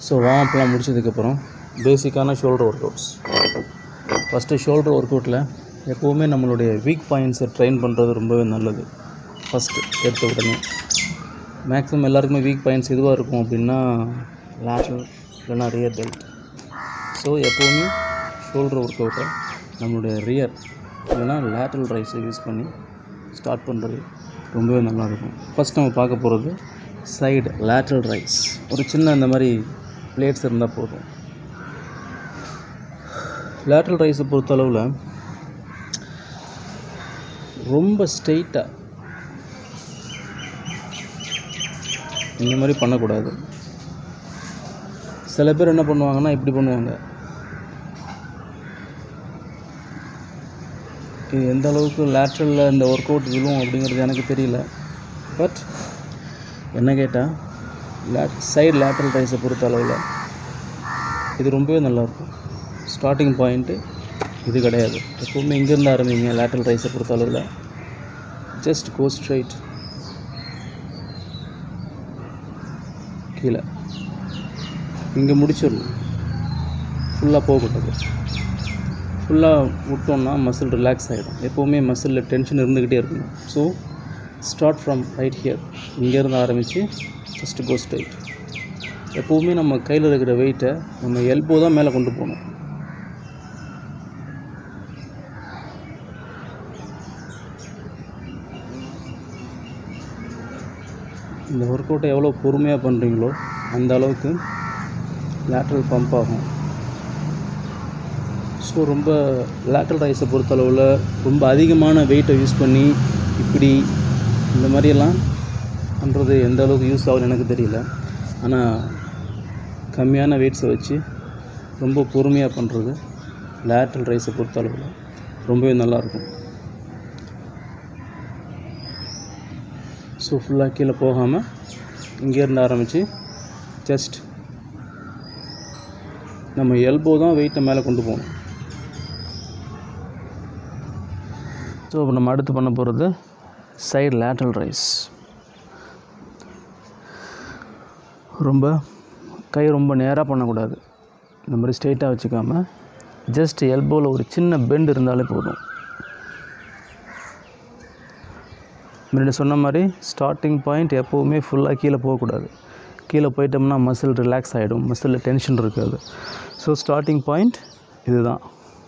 so வார்ம்அப்லாம் முடிச்சதுக்கப்புறம் பேசிக்கான shoulder workouts first shoulder ஒர்க் அவுட்டில் எப்போவுமே நம்மளுடைய வீக் பாயிண்ட்ஸை ட்ரெயின் பண்ணுறது ரொம்பவே நல்லது ஃபஸ்ட்டு எடுத்த உடனே மேக்ஸிமம் எல்லாருக்குமே வீக் பாயிண்ட்ஸ் எதுவாக இருக்கும் அப்படின்னா லேட்ரல் இல்லைன்னா ரியர் டெல்ட் ஸோ எப்போவுமே ஷோல்டர் ஒர்க் அவுட்டை நம்மளுடைய ரியர் இல்லைன்னா லேட்ரல் ரைஸை யூஸ் பண்ணி ஸ்டார்ட் பண்ணுறது ரொம்பவே நல்லாயிருக்கும் ஃபஸ்ட் நம்ம பார்க்க போகிறது சைடு லேட்ரல் ரைஸ் ஒரு சின்ன இந்த மாதிரி பிளேட்ஸ் இருந்தால் போதும் லேட்ரல் ரைஸை பொறுத்தளவில் ரொம்ப ஸ்ட்ரெயிட்டாக இந்த மாதிரி பண்ணக்கூடாது சில பேர் என்ன பண்ணுவாங்கன்னா இப்படி பண்ணுவாங்க இது எந்த அளவுக்கு லேட்ரலில் இந்த ஒர்க் அவுட் விழும் அப்படிங்கிறது எனக்கு தெரியல பட் என்ன கேட்டால் லேட் சைடு லேட்ரல் ரைஸை பொறுத்த அளவில் இது ரொம்பவே நல்லாயிருக்கும் ஸ்டார்டிங் பாயிண்ட்டு இது கிடையாது எப்போவுமே இங்கேருந்து ஆரம்பிங்க லேட்ரல் ரைஸை பொறுத்த அளவில் ஜஸ்ட் கோ ஸ்ட்ரைட் கீழே இங்கே முடிச்சிடணும் ஃபுல்லாக போகக்கூடாது ஃபுல்லாக விட்டோம்னா மசில் ரிலாக்ஸ் ஆகிடும் எப்போவுமே மசிலில் டென்ஷன் இருந்துக்கிட்டே இருக்கணும் so start from right here இங்கேருந்து ஆரம்பித்து ஜஸ்ட் கோ ஸ்ட்ரைட் எப்போவுமே நம்ம கையில் இருக்கிற வெயிட்டை நம்ம எல்போ தான் மேலே கொண்டு போகணும் இந்த ஒர்க் அவுட்டை எவ்வளோ பொறுமையாக பண்ணுறீங்களோ அந்த அளவுக்கு லேட்ரல் பம்ப் ஆகும் ஸோ ரொம்ப லேட்ரல் ரைஸை பொறுத்தளவில் ரொம்ப அதிகமான வெயிட்டை யூஸ் பண்ணி இப்படி இந்த மாதிரியெல்லாம் பண்ணுறது எந்த அளவுக்கு யூஸ் ஆகுதுன்னு எனக்கு தெரியல ஆனால் கம்மியான வெயிட்ஸை வச்சு ரொம்ப பொறுமையாக பண்ணுறது லேட்ரல் ரைஸை பொறுத்தளவில் ரொம்பவே நல்லாயிருக்கும் ஸோ ஃபுல்லாக கீழே போகாமல் இங்கேருந்து ஆரம்பித்து ஜஸ்ட் நம்ம எல்போ தான் வெயிட்டை மேலே கொண்டு போகணும் ஸோ இப்போ நம்ம அடுத்து பண்ண போகிறது சைடு லேட்ரல் ரைஸ் ரொம்ப கை ரொம்ப நேராக பண்ணக்கூடாது இந்த மாதிரி ஸ்ட்ரெயிட்டாக வச்சுக்காம ஜஸ்ட் எல்போவில் ஒரு சின்ன பெண்ட் இருந்தாலே போதும் முன்னாடி சொன்ன மாதிரி ஸ்டார்டிங் பாயிண்ட் எப்போவுமே ஃபுல்லாக கீழே போகக்கூடாது கீழே போயிட்டோம்னா மசில் ரிலாக்ஸ் ஆகிடும் மசிலில் டென்ஷன் இருக்காது ஸோ ஸ்டார்டிங் பாயிண்ட் இதுதான்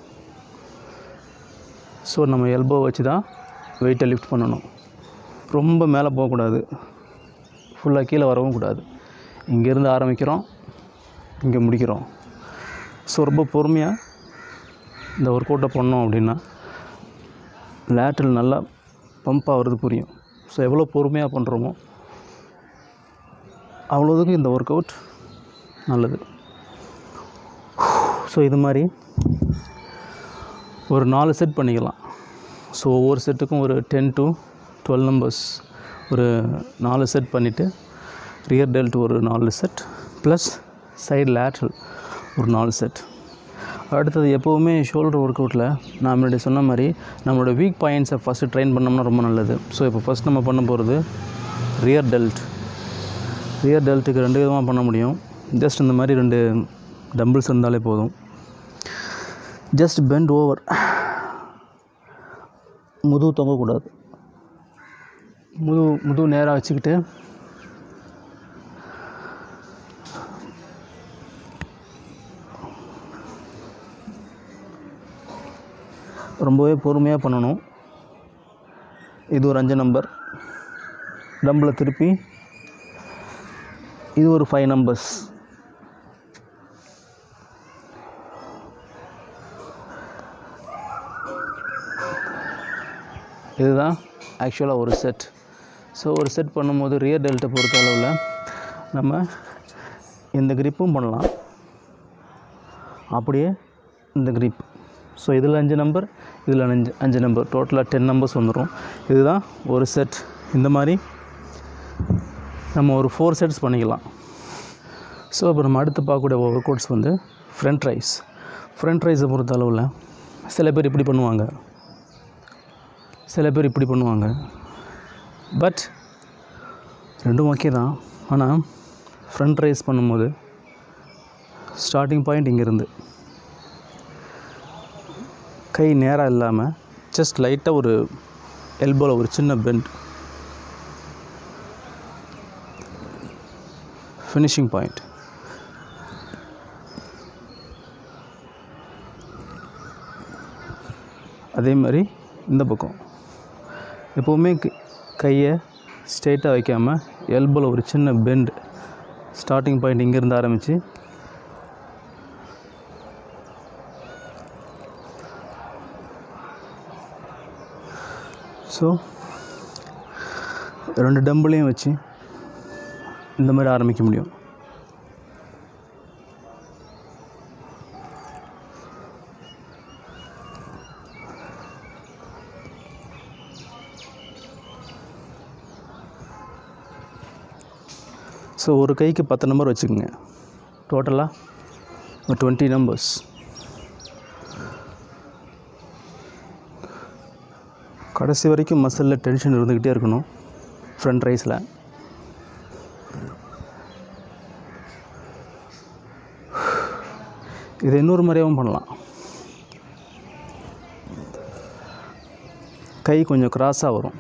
ஸோ நம்ம எல்போ வச்சு தான் வெயிட்டை லிஃப்ட் பண்ணணும் ரொம்ப மேலே போகக்கூடாது ஃபுல்லாக கீழே வரவும் கூடாது இங்கேருந்து ஆரம்பிக்கிறோம் இங்கே முடிக்கிறோம் ஸோ ரொம்ப பொறுமையாக இந்த ஒர்க் அவுட்டை பண்ணோம் அப்படின்னா லேட்ரல் நல்லா பம்ப் ஆகிறது புரியும் ஸோ எவ்வளோ பொறுமையாக பண்ணுறோமோ அவ்வளோதுக்கு இந்த ஒர்க் அவுட் நல்லது ஸோ இது மாதிரி ஒரு நாலு செட் பண்ணிக்கலாம் ஸோ ஒவ்வொரு செட்டுக்கும் ஒரு டென் டு டுவெல் நம்பர்ஸ் ஒரு நாலு செட் பண்ணிவிட்டு ரியர் டெல்ட் ஒரு நாலு செட் ப்ளஸ் சைடு லேட்ரல் ஒரு நாலு செட் அடுத்தது எப்போவுமே ஷோல்டர் ஒர்க் அவுட்டில் நான் முன்னாடி சொன்ன மாதிரி நம்மளோட வீக் பாயிண்ட்ஸை ஃபஸ்ட்டு ட்ரெயின் பண்ணோம்னா ரொம்ப நல்லது ஸோ இப்போ ஃபஸ்ட் நம்ம பண்ண போகிறது ரியர் டெல்ட் ரியர் டெல்ட்டுக்கு ரெண்டு விதமாக பண்ண முடியும் ஜஸ்ட் இந்த மாதிரி ரெண்டு டம்பிள்ஸ் இருந்தாலே போதும் ஜஸ்ட் பெண்ட் ஓவர் முதுகு தொங்கக்கூடாது முது முதுகு நேராக வச்சுக்கிட்டு ரொம்பவே பொறுமையாக பண்ணணும் இது ஒரு அஞ்சு நம்பர் டம்பிளை திருப்பி இது ஒரு ஃபைவ் நம்பர்ஸ் இதுதான் ஆக்சுவலாக ஒரு செட் ஸோ ஒரு செட் பண்ணும்போது ரியர் டெல்ட்டை பொறுத்த அளவில் நம்ம இந்த கிரிப்பும் பண்ணலாம் அப்படியே இந்த கிரிப் ஸோ இதில் அஞ்சு நம்பர் இதில் அஞ்சு அஞ்சு நம்பர் டோட்டலாக டென் நம்பர்ஸ் வந்துடும் இதுதான் ஒரு செட் இந்த மாதிரி நம்ம ஒரு ஃபோர் செட்ஸ் பண்ணிக்கலாம் ஸோ இப்போ நம்ம அடுத்து பார்க்கக்கூடிய ஒர்க் அவுட்ஸ் வந்து ஃப்ரண்ட் ரைஸ் ஃப்ரண்ட் ரைஸை பொறுத்த அளவில் சில பேர் இப்படி பண்ணுவாங்க சில பேர் இப்படி பண்ணுவாங்க பட் ரெண்டும் ஓகே தான் ஆனால் ஃப்ரண்ட் ரைஸ் பண்ணும்போது ஸ்டார்டிங் பாயிண்ட் இங்கேருந்து கை நேராக இல்லாமல் ஜஸ்ட் லைட்டாக ஒரு எல்போவில் ஒரு சின்ன பெண்ட் ஃபினிஷிங் பாயிண்ட் அதே மாதிரி இந்த பக்கம் எப்போவுமே க- கையை ஸ்ட்ரெயிட்டாக வைக்காமல் எல்போவில் ஒரு சின்ன பெண்ட் ஸ்டார்டிங் பாயிண்ட் இங்கேருந்து ஆரம்பித்து ஸோ ரெண்டு டம்பிளையும் வச்சு இந்த மாதிரி ஆரம்பிக்க முடியும் ஸோ ஒரு கைக்கு பத்து நம்பர் வச்சுக்கோங்க டோட்டலாக ஒரு டுவெண்ட்டி நம்பர்ஸ் கடைசி வரைக்கும் மசிலில் டென்ஷன் இருந்துக்கிட்டே இருக்கணும் ஃப்ரண்ட் ரைஸில் இதை இன்னொரு மாதிரியாகவும் பண்ணலாம் கை கொஞ்சம் கிராஸாக வரும்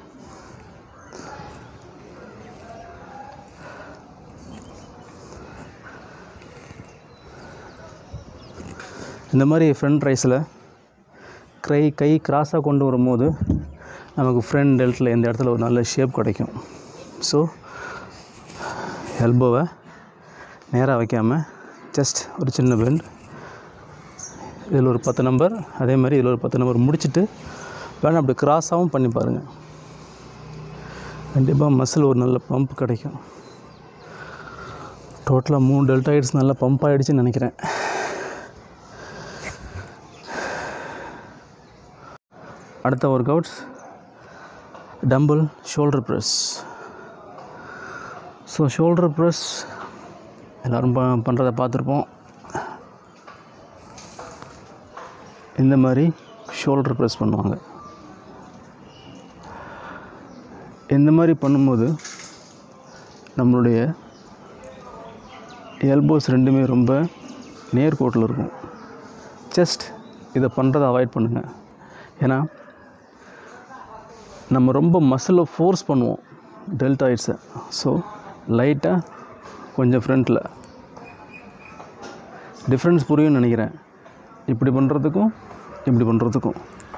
இந்த மாதிரி ஃப்ரண்ட் ரைஸில் கை கை கிராஸாக கொண்டு வரும்போது நமக்கு ஃப்ரண்ட் டெல்ட்டில் இந்த இடத்துல ஒரு நல்ல ஷேப் கிடைக்கும் ஸோ எல்போவை நேராக வைக்காமல் ஜஸ்ட் ஒரு சின்ன பெண்ட் இதில் ஒரு பத்து நம்பர் அதே மாதிரி இதில் ஒரு பத்து நம்பர் முடிச்சுட்டு வேணால் அப்படி கிராஸாகவும் பண்ணி பாருங்கள் கண்டிப்பாக மசில் ஒரு நல்ல பம்ப் கிடைக்கும் டோட்டலாக மூணு டெல்டாய்ட்ஸ் நல்லா பம்ப் ஆகிடுச்சின்னு நினைக்கிறேன் அடுத்த workouts dumbbell shoulder press so shoulder press எல்லோரும் ப பண்ணுறத பார்த்துருப்போம் இந்த மாதிரி ஷோல்டர் ப்ரெஸ் பண்ணுவாங்க இந்த மாதிரி பண்ணும்போது நம்மளுடைய எல்போஸ் ரெண்டுமே ரொம்ப நேர்கோட்டில் இருக்கும் ஜஸ்ட் இதை பண்ணுறதை அவாய்ட் பண்ணுங்கள் ஏன்னா நம்ம ரொம்ப மசிலை ஃபோர்ஸ் பண்ணுவோம் டெல்டாய்ட்ஸை ஸோ லைட்டாக கொஞ்சம் ஃப்ரண்ட்டில் டிஃப்ரென்ஸ் புரியும்னு நினைக்கிறேன் இப்படி பண்ணுறதுக்கும் இப்படி பண்ணுறதுக்கும்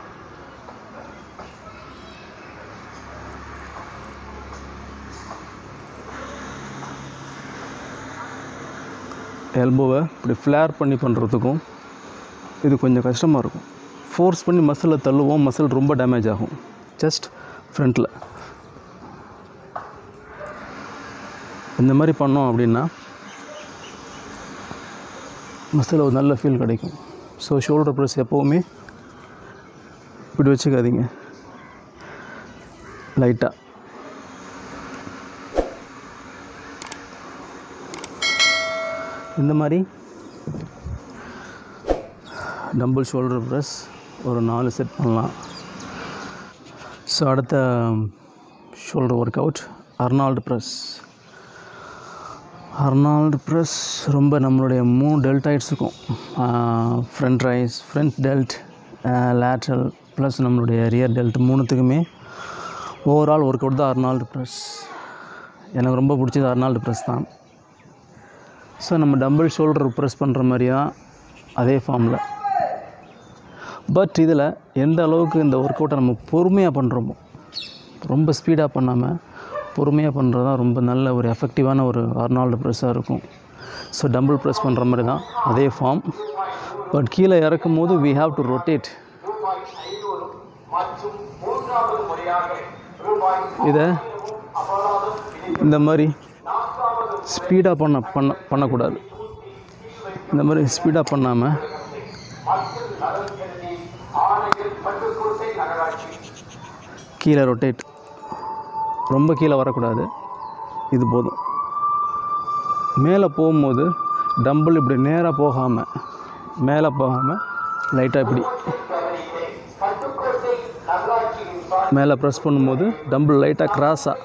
எல்போவை இப்படி ஃப்ளேர் பண்ணி பண்ணுறதுக்கும் இது கொஞ்சம் கஷ்டமாக இருக்கும் ஃபோர்ஸ் பண்ணி மசிலை தள்ளுவோம் மசில் ரொம்ப டேமேஜ் ஆகும் ஜஸ்ட் ஃப்ரண்ட்டில் இந்த மாதிரி பண்ணோம் அப்படின்னா மசில் ஒரு நல்ல ஃபீல் கிடைக்கும் ஸோ ஷோல்டர் ப்ரெஸ் எப்போவுமே இப்படி வச்சுக்காதீங்க லைட்டாக இந்த மாதிரி டம்பிள் ஷோல்டர் ப்ரெஸ் ஒரு நாலு செட் பண்ணலாம் ஸோ அடுத்த shoulder workout Arnold press Arnold press ரொம்ப நம்மளுடைய மூணு டெல்டாய்ட்ஸுக்கும் front raise front delt lateral plus நம்மளுடைய ரியர் டெல்ட் மூணுத்துக்குமே ஓவரால் ஒர்க் அவுட் தான் அர்னால்டு ப்ரெஸ் எனக்கு ரொம்ப பிடிச்சது அர்னால்டு ப்ரெஸ் தான் ஸோ நம்ம டம்பிள் ஷோல்டர் ப்ரெஸ் பண்ணுற மாதிரி தான் அதே ஃபார்மில் பட் இதில் எந்த அளவுக்கு இந்த ஒர்க் அவுட்டை நம்ம பொறுமையாக பண்ணுறோமோ ரொம்ப ஸ்பீடாக பண்ணாமல் பொறுமையாக பண்ணுறது தான் ரொம்ப நல்ல ஒரு எஃபெக்டிவான ஒரு அர்னால்டு ப்ரெஸ்ஸாக இருக்கும் ஸோ டம்பிள் ப்ரெஸ் பண்ணுற மாதிரி தான் அதே ஃபார்ம் பட் கீழே இறக்கும் போது வி ஹாவ் டு ரொட்டேட் இதை இந்த மாதிரி ஸ்பீடாக பண்ண பண்ண பண்ணக்கூடாது இந்த மாதிரி ஸ்பீடாக பண்ணாமல் கீழே ரொட்டேட் ரொம்ப கீழே வரக்கூடாது இது போதும் மேலே போகும்போது டம்பிள் இப்படி நேராக போகாமல் மேலே போகாமல் லைட்டாக இப்படி மேலே ப்ரெஸ் பண்ணும்போது டம்பிள் லைட்டாக கிராஸாக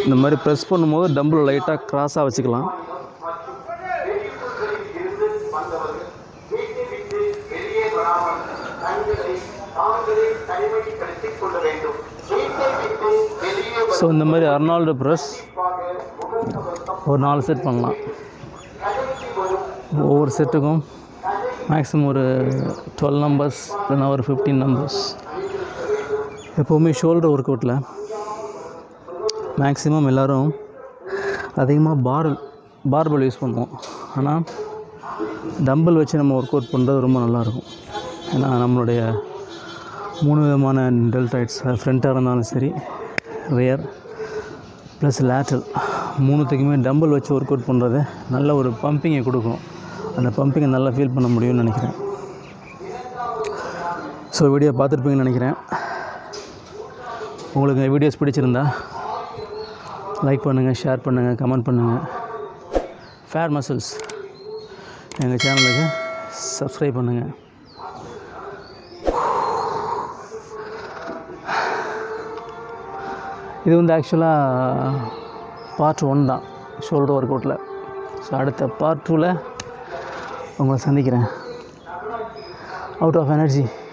இந்த மாதிரி ப்ரெஸ் பண்ணும்போது டம்பிள் லைட்டாக கிராஸாக வச்சுக்கலாம் ஸோ இந்த மாதிரி அர்னால்டு ப்ரெஸ் ஒரு நாலு செட் பண்ணலாம் ஒவ்வொரு செட்டுக்கும் மேக்ஸிமம் ஒரு டுவெல் நம்பர்ஸ் இல்லைன்னா ஒரு ஃபிஃப்டீன் நம்பர்ஸ் எப்போவுமே ஷோல்டர் ஒர்க் அவுட்டில் மேக்ஸிமம் எல்லோரும் அதிகமாக பார் பார்பல் யூஸ் பண்ணுவோம் ஆனால் டம்பிள் வச்சு நம்ம ஒர்க் அவுட் பண்ணுறது ரொம்ப நல்லாயிருக்கும் ஏன்னா நம்மளுடைய மூணு விதமான டெல்டாய்ட்ஸ் ஃப்ரண்ட்டாக இருந்தாலும் சரி ரியர் ப்ளஸ் லேட்டல் மூணுத்துக்குமே டம்பிள் வச்சு ஒர்க் அவுட் பண்ணுறது நல்ல ஒரு பம்பிங்கை கொடுக்கும் அந்த பம்பிங்கை நல்லா ஃபீல் பண்ண முடியும்னு நினைக்கிறேன் ஸோ வீடியோ பார்த்துருப்பீங்கன்னு நினைக்கிறேன் உங்களுக்கு வீடியோஸ் பிடிச்சிருந்தா லைக் பண்ணுங்கள் ஷேர் பண்ணுங்கள் கமெண்ட் பண்ணுங்கள் ஃபேர் மசில்ஸ் எங்கள் சேனலுக்கு சப்ஸ்கிரைப் பண்ணுங்கள் இது வந்து ஆக்சுவலாக பார்ட் ஒன் தான் ஷோல்டர் ஒர்க் அவுட்டில் ஸோ அடுத்த பார்ட் டூவில் உங்களை சந்திக்கிறேன் அவுட் ஆஃப் எனர்ஜி